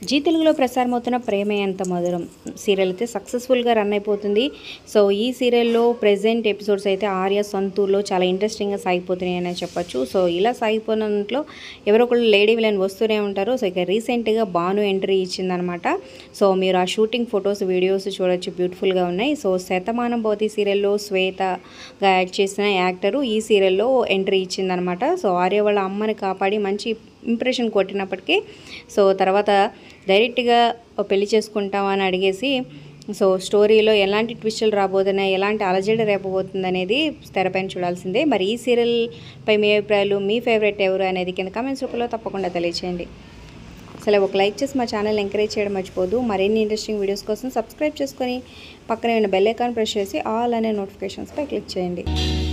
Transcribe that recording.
G తెలుగులో ప్రసారమవుతున్న ప్రేమ ఎంత మధురం సీరియల్ అయితే సక్సెస్ఫుల్గా రన్ అయిపోతుంది సో ఈ సీరియల్లో ప్రెజెంట్ ఎపిసోడ్స్ అయితే ఆర్య సొంతూరులో చాలా ఇంట్రెస్టింగ్గా సాగిపోతున్నాయి అని చెప్పొచ్చు సో ఇలా సాగిపోయినంతలో ఎవరో ఒకళ్ళు లేడీ విలన్ వస్తూనే ఉంటారు సో ఇక రీసెంట్గా భాను ఎంట్రీ ఇచ్చిందనమాట సో మీరు ఆ షూటింగ్ ఫొటోస్ వీడియోస్ చూడొచ్చు బ్యూటిఫుల్గా ఉన్నాయి సో శతమానం భవతి సీరియల్లో శ్వేతగా యాక్ట్ చేసిన యాక్టరు ఈ సీరియల్లో ఎంట్రీ ఇచ్చిందనమాట సో ఆర్య వాళ్ళ అమ్మని కాపాడి మంచి ఇంప్రెషన్ కొట్టినప్పటికీ సో తర్వాత డైరెక్ట్గా పెళ్లి చేసుకుంటామని అడిగేసి సో స్టోరీలో ఎలాంటి ట్విస్టులు రాబోతున్నాయి ఎలాంటి అలజడి రేపబోతుంది అనేది తెరపైన చూడాల్సిందే మరి ఈ సీరియల్ పై మీ అభిప్రాయాలు మీ ఫేవరెట్ ఎవరు అనేది కింద కామెంట్స్ రూపంలో తప్పకుండా తెలియచేయండి అసలు ఒక లైక్ చేసి మా ఛానల్ ఎంకరేజ్ చేయడం మర్చిపోదు మరిన్ని ఇంట్రెస్టింగ్ వీడియోస్ కోసం సబ్స్క్రైబ్ చేసుకొని పక్కనే ఉన్న బెల్ ఐకాన్ ప్రెస్ చేసి ఆల్ అనే నోటిఫికేషన్స్పై క్లిక్ చేయండి